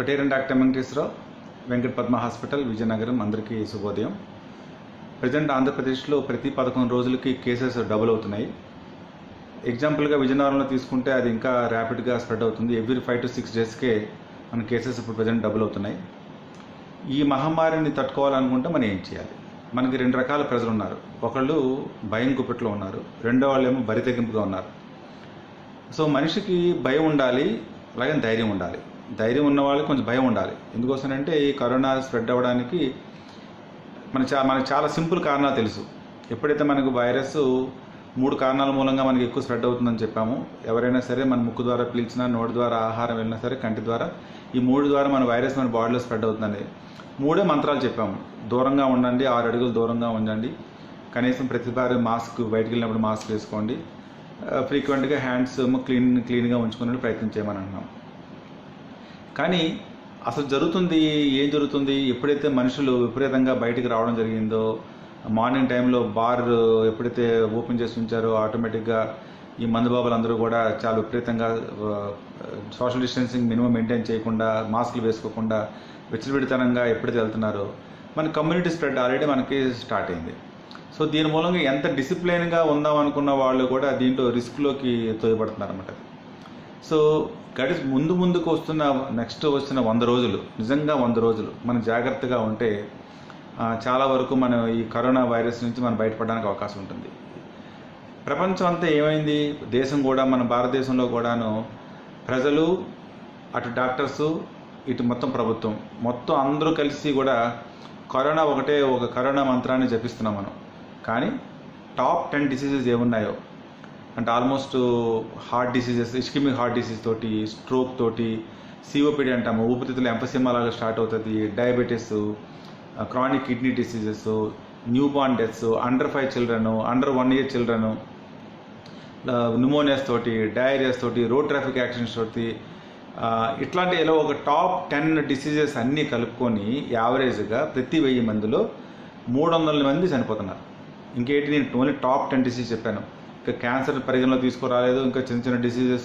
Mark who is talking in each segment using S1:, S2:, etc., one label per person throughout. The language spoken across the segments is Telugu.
S1: పెటేరన్ డాక్టర్ వెంకటేశ్వరరావు వెంకట పద్మ హాస్పిటల్ విజయనగరం అందరికీ శుభోదయం ప్రజెంట్ ఆంధ్రప్రదేశ్లో ప్రతి పదకొండు రోజులకి కేసెస్ డబుల్ అవుతున్నాయి ఎగ్జాంపుల్గా విజయనగరంలో తీసుకుంటే అది ఇంకా ర్యాపిడ్గా స్ప్రెడ్ అవుతుంది ఎవ్రీ ఫైవ్ టు సిక్స్ డేస్కే మన కేసెస్ ఇప్పుడు ప్రజెంట్ డబుల్ అవుతున్నాయి ఈ మహమ్మారిని తట్టుకోవాలనుకుంటే మనం ఏం చేయాలి మనకి రెండు రకాల ప్రజలు ఉన్నారు ఒకళ్ళు భయం గుప్పెట్లో ఉన్నారు రెండో వాళ్ళు ఏమో బరి తెగింపుగా ఉన్నారు సో మనిషికి భయం ఉండాలి అలాగే ధైర్యం ఉండాలి ధైర్యం ఉన్న వాళ్ళకి కొంచెం భయం ఉండాలి ఎందుకోసమంటే ఈ కరోనా స్ప్రెడ్ అవ్వడానికి మన చా మనకు చాలా సింపుల్ కారణాలు తెలుసు ఎప్పుడైతే మనకు వైరస్ మూడు కారణాల మూలంగా మనకి ఎక్కువ స్ప్రెడ్ అవుతుందని చెప్పాము ఎవరైనా సరే మన ముక్కు ద్వారా పీల్చినా నోటి ద్వారా ఆహారం వెళ్ళినా సరే కంటి ద్వారా ఈ మూడు ద్వారా మన వైరస్ మన బాడీలో స్ప్రెడ్ అవుతుందని మూడే మంత్రాలు చెప్పాము దూరంగా ఉండండి ఆరు అడుగులు దూరంగా ఉండండి కనీసం ప్రతిసారి మాస్క్ బయటికి వెళ్ళినప్పుడు మాస్క్ వేసుకోండి ఫ్రీక్వెంట్గా హ్యాండ్స్ క్లీన్ క్లీన్గా ఉంచుకునే ప్రయత్నం చేయమని అంటున్నాం కానీ అసలు జరుగుతుంది ఏం జరుగుతుంది ఎప్పుడైతే మనుషులు విపరీతంగా బయటికి రావడం జరిగిందో మార్నింగ్ టైంలో బార్ ఎప్పుడైతే ఓపెన్ చేసి ఉంచారో ఆటోమేటిక్గా ఈ మందుబాబులు అందరూ కూడా చాలా విపరీతంగా సోషల్ డిస్టెన్సింగ్ మినిమం మెయింటైన్ చేయకుండా మాస్కులు వేసుకోకుండా విచ్చలవిడితనంగా ఎప్పుడైతే వెళ్తున్నారో మన కమ్యూనిటీ స్ప్రెడ్ ఆల్రెడీ మనకి స్టార్ట్ అయింది సో దీని మూలంగా ఎంత డిసిప్లైన్గా ఉందాం అనుకున్న వాళ్ళు కూడా దీంట్లో రిస్క్లోకి తోయబడుతున్నారు అనమాట సో గడి ముందు ముందుకు వస్తున్న నెక్స్ట్ వస్తున్న వంద రోజులు నిజంగా వంద రోజులు మనం జాగ్రత్తగా ఉంటే చాలా వరకు మనం ఈ కరోనా వైరస్ నుంచి మనం బయటపడడానికి అవకాశం ఉంటుంది ప్రపంచం అంతా ఏమైంది దేశం కూడా మన భారతదేశంలో కూడాను ప్రజలు అటు డాక్టర్స్ ఇటు మొత్తం ప్రభుత్వం మొత్తం అందరూ కలిసి కూడా కరోనా ఒకటే ఒక కరోనా మంత్రాన్ని జపిస్తున్నాం మనం కానీ టాప్ టెన్ డిసీజెస్ ఏమున్నాయో అంటే almost heart diseases ischaemic heart disease తోటి స్ట్రోక్ తోటి సిఓపిడి అంటాము ఊపిరితిత్తులు ఎంపసిమా లాగా స్టార్ట్ అవుతుంది diabetes chronic kidney diseases newborn deaths under five children under one year children pneumonias తోటి డయేరియాస్ తోటి రోడ్ ట్రాఫిక్ యాక్సిడెంట్స్ తోటి ఇట్లాంటి ఇలా ఒక టాప్ టెన్ డిసీజెస్ అన్నీ కలుపుకొని యావరేజ్గా ప్రతి వెయ్యి మందిలో మూడు వందల మంది చనిపోతున్నారు ఇంకేంటి నేను ఓన్లీ టాప్ టెన్ డిసీజ్ చెప్పాను ఇంకా క్యాన్సర్ పరిగణలో తీసుకురాలేదు ఇంకా చిన్న చిన్న డిసీజెస్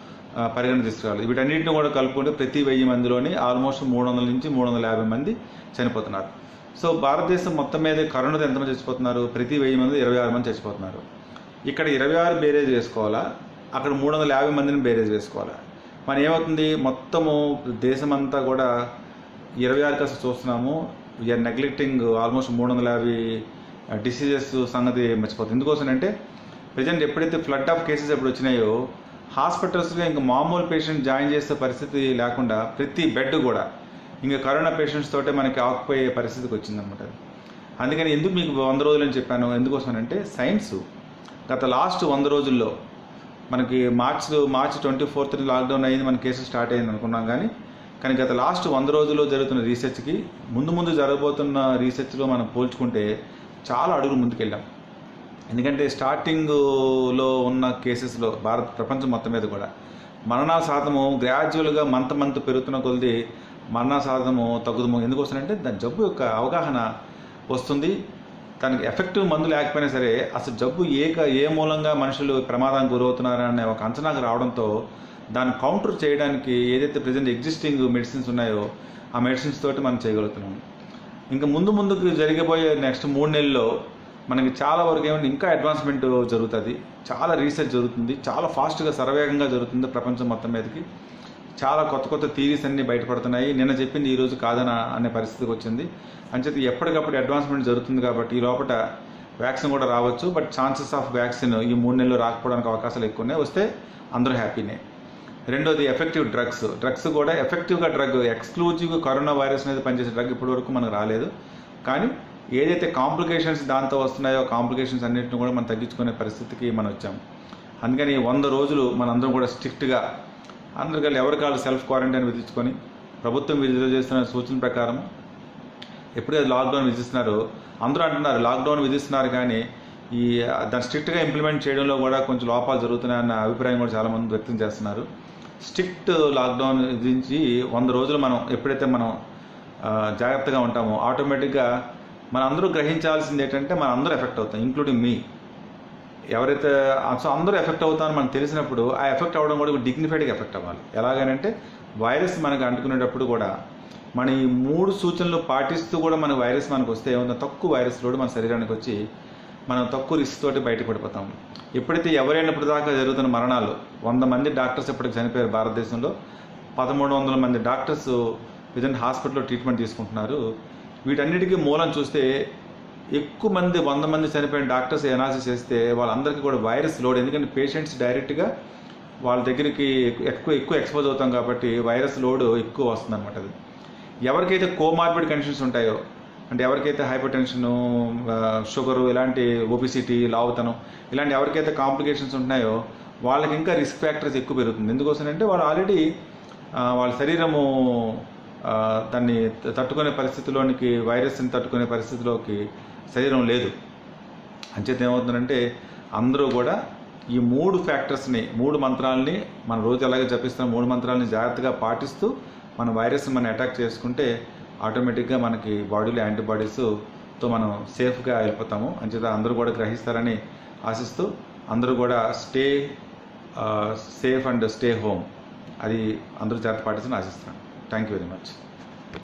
S1: పరిగణ తీసుకురాలేదు వీటన్నిటిని కూడా కలుపుకుంటే ప్రతి వెయ్యి మందిలోని ఆల్మోస్ట్ మూడు వందల నుంచి మూడు వందల యాభై మంది చనిపోతున్నారు సో భారతదేశం మొత్తం మీద కరోనాతో ఎంతమంది చచ్చిపోతున్నారు ప్రతి వెయ్యి మంది ఇరవై ఆరు మంది చచ్చిపోతున్నారు ఇక్కడ ఇరవై ఆరు బేరేజ్ వేసుకోవాలా అక్కడ మూడు వందల యాభై మందిని బేరేజ్ వేసుకోవాలా మన ఏమవుతుంది మొత్తము దేశమంతా కూడా ఇరవై ఆరు కాస్త చూస్తున్నాము వీఆర్ నెగ్లెక్టింగ్ ఆల్మోస్ట్ మూడు వందల యాభై డిసీజెస్ సంగతి మర్చిపోతుంది ఎందుకోసం అంటే ప్రజెంట్ ఎప్పుడైతే ఫ్లడ్ ఆఫ్ కేసెస్ ఎప్పుడు వచ్చినాయో హాస్పిటల్స్లో ఇంకా మామూలు పేషెంట్ జాయిన్ చేసే పరిస్థితి లేకుండా ప్రతి బెడ్ కూడా ఇంకా కరోనా పేషెంట్స్ తోటే మనకి ఆకుపోయే పరిస్థితికి వచ్చిందనమాట అందుకని ఎందుకు మీకు వంద రోజులు అని చెప్పాను ఎందుకోసం అంటే సైన్స్ గత లాస్ట్ వంద రోజుల్లో మనకి March March twenty fourth lockdown అయింది మన కేసు స్టార్ట్ అయింది అనుకున్నాం కానీ కానీ గత లాస్ట్ వంద రోజుల్లో జరుగుతున్న రీసెర్చ్కి ముందు ముందు జరగబోతున్న రీసెర్చ్లో మనం పోల్చుకుంటే చాలా అడుగులు ముందుకెళ్ళాం ఎందుకంటే స్టార్టింగ్లో ఉన్న కేసెస్లో భారత్ ప్రపంచం మొత్తం మీద కూడా మరణాల శాతము గ్రాడ్యువల్గా మంత్ మంత్ పెరుగుతున్న కొలది మరణాల శాతము తగ్గుదము ఎందుకోసమంటే దాని జబ్బు యొక్క అవగాహన వస్తుంది దానికి ఎఫెక్టివ్ మందు లేకపోయినా సరే అసలు జబ్బు ఏ ఏ మూలంగా మనుషులు ప్రమాదానికి గురవుతున్నారనే ఒక అంచనాకు రావడంతో దాన్ని కౌంటర్ చేయడానికి ఏదైతే ప్రజెంట్ ఎగ్జిస్టింగ్ మెడిసిన్స్ ఉన్నాయో ఆ మెడిసిన్స్ తోటి మనం చేయగలుగుతున్నాం ఇంకా ముందు ముందుకు జరిగిపోయే నెక్స్ట్ మూడు నెలల్లో మనకి చాలా వరకు ఏమంటే ఇంకా అడ్వాన్స్మెంట్ జరుగుతుంది చాలా రీసెర్చ్ జరుగుతుంది చాలా ఫాస్ట్గా సర్వేగంగా జరుగుతుంది ప్రపంచం మొత్తం మీదకి చాలా కొత్త కొత్త థీరీస్ అన్నీ బయటపడుతున్నాయి నిన్న చెప్పింది ఈ రోజు కాదన అనే పరిస్థితికి వచ్చింది అంచేత ఎప్పటికప్పుడు అడ్వాన్స్మెంట్ జరుగుతుంది కాబట్టి ఈ లోపల వ్యాక్సిన్ కూడా రావచ్చు బట్ ఛాన్సెస్ ఆఫ్ వ్యాక్సిన్ ఈ మూడు నెలలు రాకపోవడానికి అవకాశాలు ఎక్కువ ఉన్నాయి వస్తే అందరూ హ్యాపీనే రెండోది ఎఫెక్టివ్ డ్రగ్స్ డ్రగ్స్ కూడా ఎఫెక్టివ్గా డ్రగ్ ఎక్స్క్లూజివ్గా కరోనా వైరస్ మీద పనిచేసే డ్రగ్ ఇప్పటివరకు మనకు రాలేదు కానీ ఏదైతే కాంప్లికేషన్స్ దాంతో వస్తున్నాయో కాంప్లికేషన్స్ అన్నింటిని కూడా మనం తగ్గించుకునే పరిస్థితికి మనం వచ్చాం అందుకని వంద రోజులు మనందరం కూడా స్ట్రిక్ట్గా అందరికీ ఎవరికాళ్ళు సెల్ఫ్ క్వారంటైన్ విధించుకొని ప్రభుత్వం విడుదల చేస్తున్న సూచన ప్రకారం ఎప్పుడైతే లాక్డౌన్ విధిస్తున్నారో అందరూ అంటున్నారు లాక్డౌన్ విధిస్తున్నారు కానీ ఈ దాన్ని స్ట్రిక్ట్గా ఇంప్లిమెంట్ చేయడంలో కూడా కొంచెం లోపాలు జరుగుతున్నాయన్న అభిప్రాయం కూడా చాలామంది వ్యక్తం చేస్తున్నారు స్ట్రిక్ట్ లాక్డౌన్ విధించి వంద రోజులు మనం ఎప్పుడైతే మనం జాగ్రత్తగా ఉంటామో ఆటోమేటిక్గా మన అందరూ గ్రహించాల్సింది ఏంటంటే మన అందరూ ఎఫెక్ట్ అవుతాం ఇంక్లూడింగ్ మీ ఎవరైతే సో అందరూ ఎఫెక్ట్ అవుతారని మనకు తెలిసినప్పుడు ఆ ఎఫెక్ట్ అవ్వడం కూడా డిగ్నిఫైడ్గా ఎఫెక్ట్ అవ్వాలి ఎలాగనంటే వైరస్ మనకు అంటుకునేటప్పుడు కూడా మన ఈ మూడు సూచనలు పాటిస్తూ కూడా మన వైరస్ మనకు వస్తే ఏమన్నా తక్కువ వైరస్ లోడ్ మన శరీరానికి వచ్చి మనం తక్కువ రిస్క్ తోటి బయటపడిపోతాం ఎప్పుడైతే ఎవరైనప్పుడు దాకా జరుగుతున్న మరణాలు వంద మంది డాక్టర్స్ ఇప్పటికి చనిపోయారు భారతదేశంలో పదమూడు వందల మంది డాక్టర్స్ విజన్ హాస్పిటల్లో ట్రీట్మెంట్ తీసుకుంటున్నారు వీటన్నిటికీ మూలం చూస్తే ఎక్కువ మంది వంద మంది చనిపోయిన డాక్టర్స్ ఎనాలిసిస్ చేస్తే వాళ్ళందరికీ కూడా వైరస్ లోడ్ ఎందుకంటే పేషెంట్స్ డైరెక్ట్గా వాళ్ళ దగ్గరికి ఎక్కువ ఎక్కువ ఎక్స్పోజ్ అవుతాం కాబట్టి వైరస్ లోడ్ ఎక్కువ వస్తుంది అనమాట అది ఎవరికైతే కోమార్బిడ్ కండిషన్స్ ఉంటాయో అంటే ఎవరికైతే హైపర్ టెన్షన్ షుగరు ఇలాంటి ఒబిసిటీ లావుతనం ఇలాంటి ఎవరికైతే కాంప్లికేషన్స్ ఉన్నాయో వాళ్ళకి ఇంకా రిస్క్ ఫ్యాక్టర్స్ ఎక్కువ పెరుగుతుంది ఎందుకోసం అంటే వాళ్ళు ఆల్రెడీ వాళ్ళ శరీరము ఆ, దాన్ని తట్టుకునే పరిస్థితిలోనికి వైరస్ని తట్టుకునే పరిస్థితిలోకి శరీరం లేదు అంచేత ఏమవుతుందంటే అందరూ కూడా ఈ మూడు ఫ్యాక్టర్స్ని మూడు మంత్రాలని మన రోజు ఎలాగే జపిస్తున్న మూడు మంత్రాలని జాగ్రత్తగా పాటిస్తూ మన వైరస్ని మనం అటాక్ చేసుకుంటే ఆటోమేటిక్గా మనకి బాడీలో యాంటీబాడీస్తో మనం సేఫ్గా వెళ్ళిపోతాము అంచేత అందరూ కూడా గ్రహిస్తారని ఆశిస్తూ అందరూ కూడా stay safe and stay home అది అందరూ జాగ్రత్త పాటిస్తారని ఆశిస్తున్నాను థ్యాంక్ యూ వెరీ మచ్